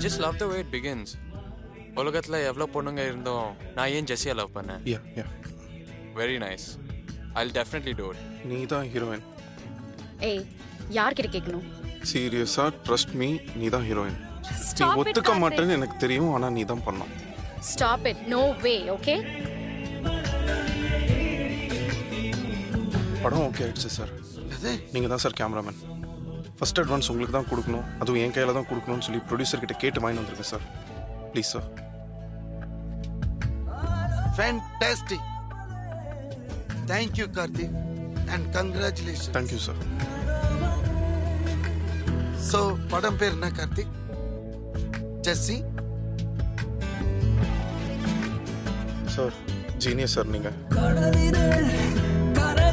Just love the way it begins உலகத்தில் எவ்வளோ பொண்ணுங்க இருந்தோம் நான் ஏன் ஜெஸ்ஸியை லவ் பண்ணேன் yeah yeah very nice I definitely do it நீ தான் ஹீரோயின் ஏய் யார்கிட்ட கேட்கணும் சீரியஸா ட்ரஸ்ட் மீ நீ தான் ஹீரோயின் நீ Stop it, ஒத்துக்க Karthik. மாட்டேன்னு எனக்கு தெரியும் ஆனா நீ தான் பண்ணோம் stop it no way okay படம் ஓகே ஆயிடுச்சு சார் நீங்க தான் சார் கேமராமேன் ஃபர்ஸ்ட் அட்வான்ஸ் உங்களுக்கு தான் கொடுக்கணும் அதுவும் என் கையில தான் கொடுக்கணும்னு சொல்லி ப்ரொடியூசர் கிட்ட கேட்டு வாங்கி வந்திருக்கேன் sir please sir Fantastic. Thank you, Karthik. And congratulations. Thank you sir So, படம் பேர் என்ன Karthik Jessie sir genius sir நீங்க கடலிலே கரை